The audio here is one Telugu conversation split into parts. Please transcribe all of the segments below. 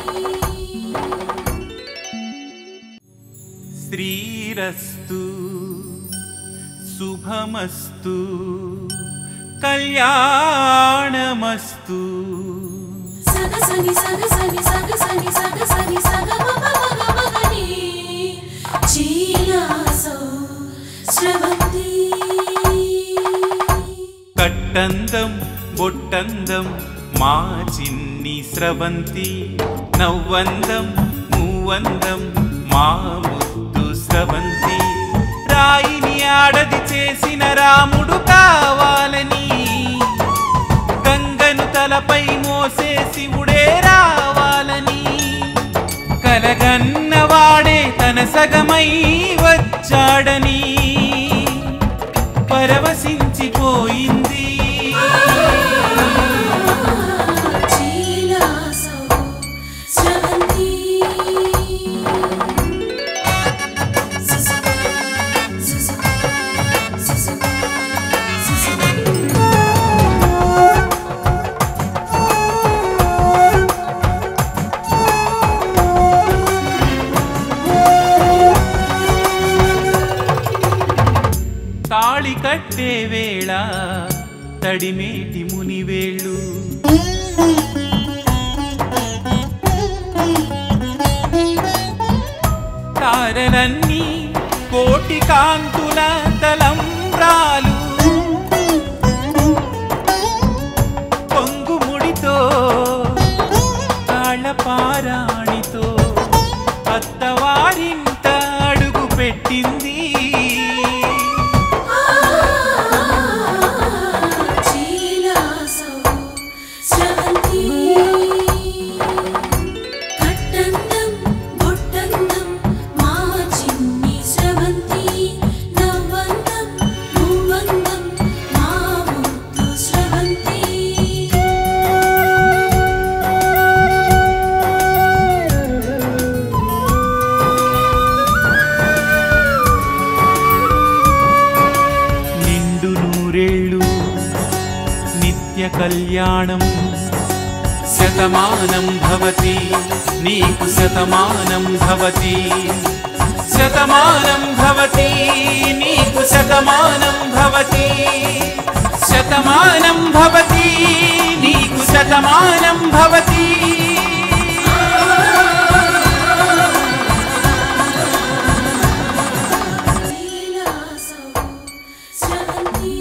శ్రీరస్తు శుభమస్తు కళ్యాణమస్తు సగసని సగసని సగసని సగసని సగమగమగమగని చీలాసో స్రవంతి కట్టందం బొట్టందం మా చిన్ని స్రవంతి నవ్వందం మూవందం మా ముద్దు స్రవంతి రాయిని ఆడది చేసిన రాముడు కావాలని గంగను తలపై మోసే శివుడే రావాలని కలగన్నవాడే తన సగమై వచ్చాడని పరవశించిపోయింది చీలాసో స్రవంతి సుసు సుసు సుసు సుసు తాళి కట్టే వేళ తడిమేటి మునివేళ్ళు తారలన్నీ కోటి కాంతుల తలంబ్రాలు పొంగుముడితో తాళపారాణితో అత్తవారింట అడుగు పెట్టింది చీలాసో స్రవంతి కట్టందం బొట్టందం మా చిన్ని స్రవంతి నవ్వందం మూవందం మా ముద్దు స్రవంతి నిండు నూరేళ్ళు నిత్య కళ్యాణం శతమానం భవతి నీకు శతమానం భవతి శతమానం భవతి నీకు శతమానం భవతి శతమానం భవతి నీకు శతమానం భవతి చీలాసో స్రవంతి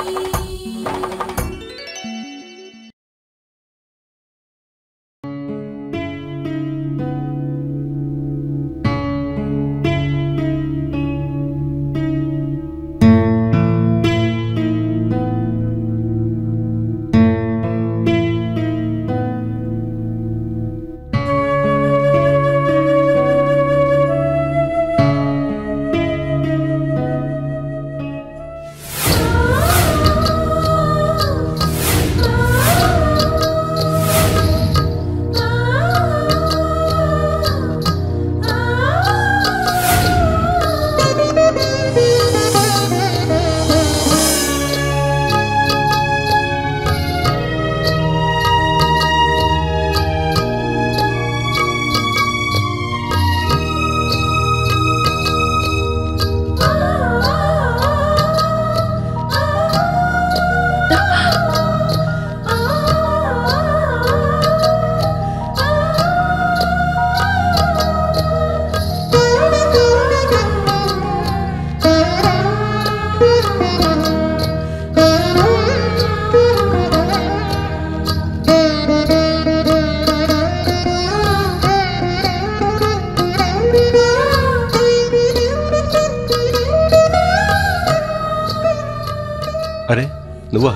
అరే నువ్వా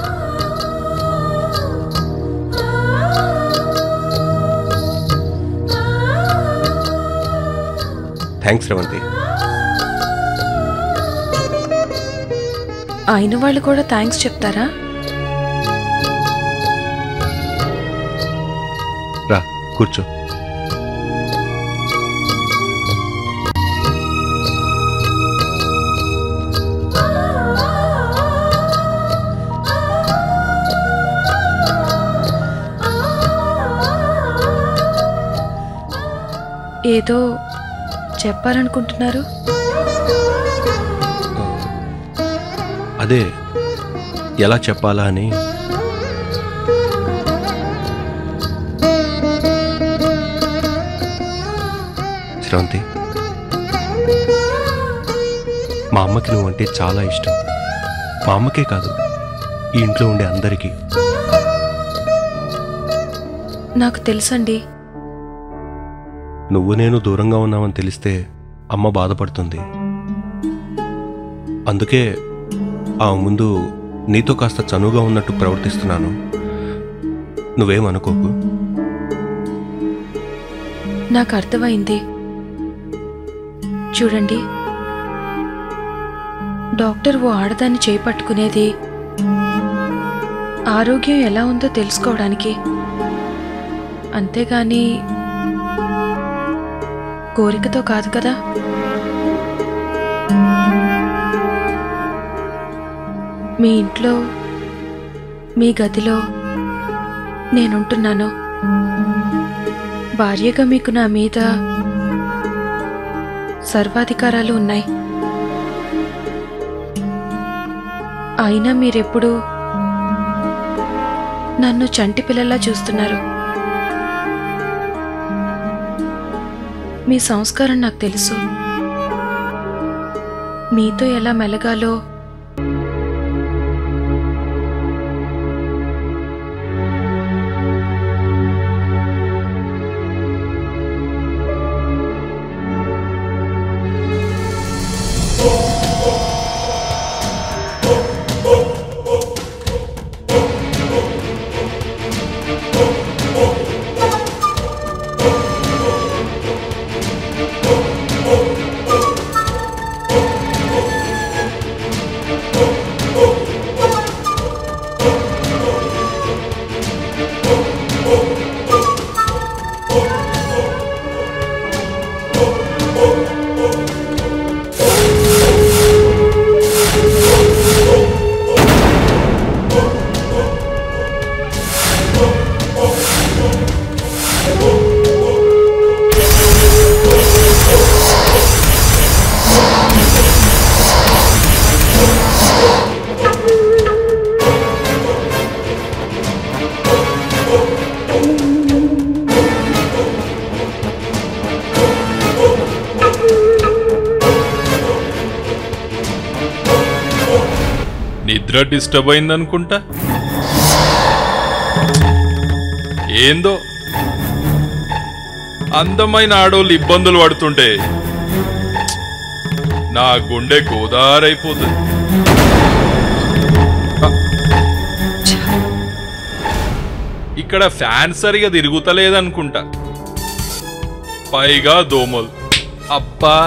థ్యాంక్స్ రవంతి అయిన వాళ్ళు కూడా థ్యాంక్స్ చెప్తారా రా కూర్చో ఏదో చెప్పాలనుకుంటున్నారు అదే ఎలా చెప్పాలా అని శ్రవంతి మా అమ్మకి నువ్వంటే చాలా ఇష్టం మా అమ్మకే కాదు ఈ ఇంట్లో ఉండే అందరికీ నాకు తెలుసండి నువ్వు నేను దూరంగా ఉన్నావని తెలిస్తే అమ్మ బాధపడుతుంది అందుకే ఆ ముందు నీతో కాస్త చనువుగా ఉన్నట్టు ప్రవర్తిస్తున్నాను నువ్వేమనుకోకు నాకు అర్థమైంది చూడండి డాక్టర్ ఓ ఆడదాన్ని చేపట్టుకునేది ఆరోగ్యం ఎలా ఉందో తెలుసుకోవడానికి అంతేగాని కోరికతో కాదు కదా మీ ఇంట్లో మీ గదిలో నేనుంటున్నాను భార్యగా మీకు నా మీద సర్వాధికారాలు ఉన్నాయి అయినా మీరెప్పుడు నన్ను చంటి పిల్లలా చూస్తున్నారు మీ సంస్కారం నాకు తెలుసు మీతో ఎలా మెలగాలో నిద్ర డిస్టర్బ్ అయిందనుకుంటా ఏందో అందమైన ఆడోళ్ళు ఇబ్బందులు పడుతుంటే నా గుండె గోదారైపోతుంది ఇక్కడ ఫ్యాన్ సరిగా తిరుగుతలేదనుకుంటా పైగా దోమలు అబ్బా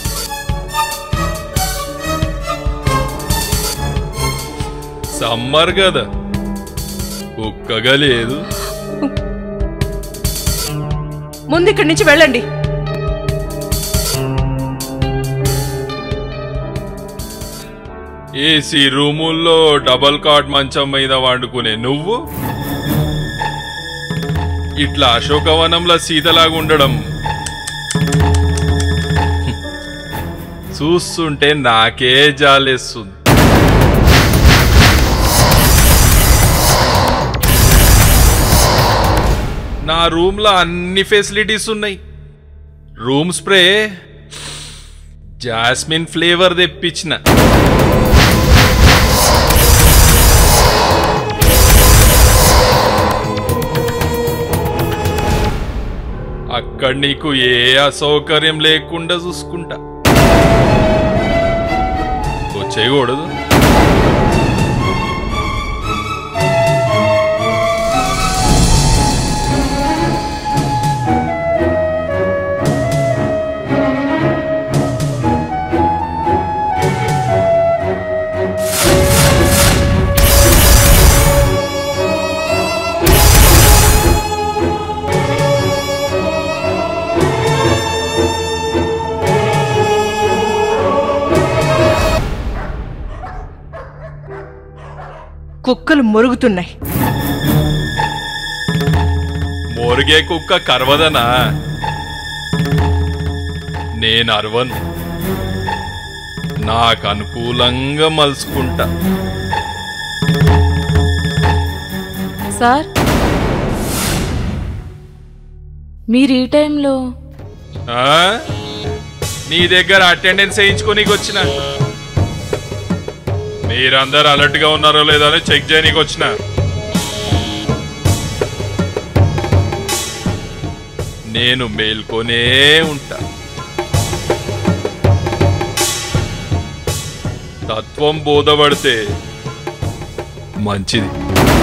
సమ్మర్ కదా కుక్కగా లేదు ముందు ఇక్కడి నుంచి వెళ్ళండి ఏసీ రూముల్లో డబల్ కాట్ మంచం మీద వండుకునే నువ్వు ఇట్లా అశోకవనంలో సీతలాగా ఉండడం చూస్తుంటే నాకే జాలేస్తుంది నా రూమ్లో అన్ని ఫెసిలిటీస్ ఉన్నాయి రూమ్ స్ప్రే జాస్మిన్ ఫ్లేవర్ తెప్పించిన అక్కడ నీకు ఏ అసౌకర్యం లేకుండా చూసుకుంటా వచ్చేయకూడదు కుక్కలు మొరుగుతున్నాయి మోరిగే కుక్క కరవదనా నేను అరవను నాకు అనుకూలంగా మలుసుకుంటా సార్ మీరు ఈ టైంలో ఆ? నీ దగ్గర అటెండెన్స్ వేయించుకోనీకి వచ్చిన మీరందరూ అలర్ట్ గా ఉన్నారో లేదో అని చెక్ చేయనీకి వచ్చిన నేను మేల్కొనే ఉంటా తత్వం బోధపడితే మంచిది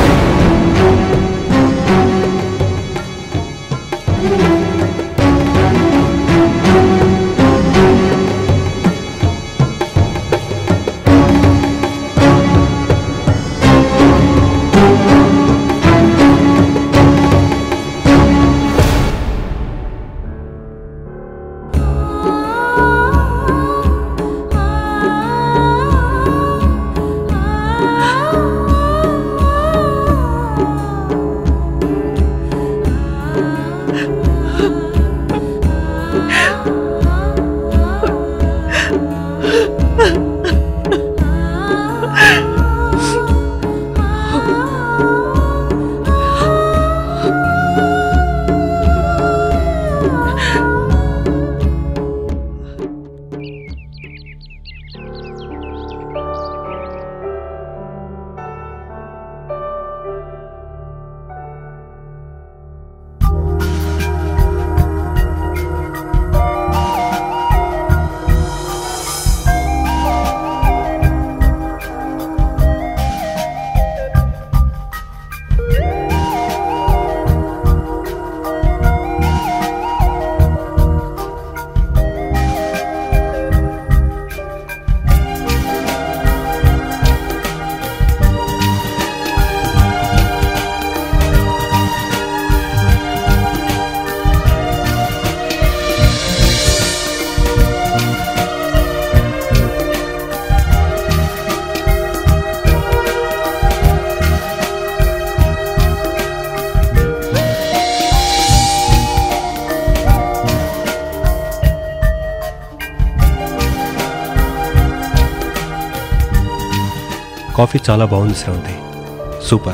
కాఫీ చాలా బాగుంది శ్రవంతి సూపర్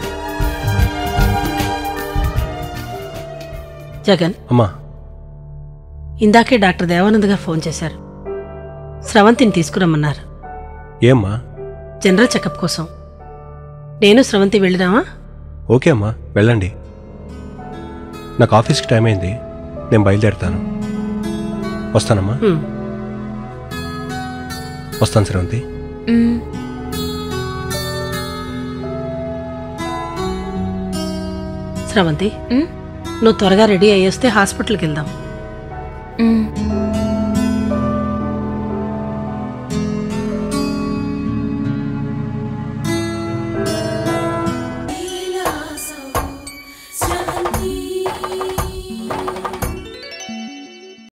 జగన్ అమ్మా ఇందాకే డాక్టర్ దేవానంద్ గారు ఫోన్ చేశారు స్రవంతిని తీసుకురమ్మన్నారు ఏమ్మా జనరల్ చెకప్ కోసం నేను స్రవంతి వెళ్ళిరామా ఓకే అమ్మా వెళ్ళండి నాకు ఆఫీస్కి టైం అయింది నేను బయలుదేరుతాను వస్తానమ్మా హ్మ్. వస్తాను శ్రవంతి మ్, స్రవంతి మ్, నువ్వు త్వరగా రెడీ అయ్యేస్తే హాస్పిటల్కి వెళ్దాం మ్.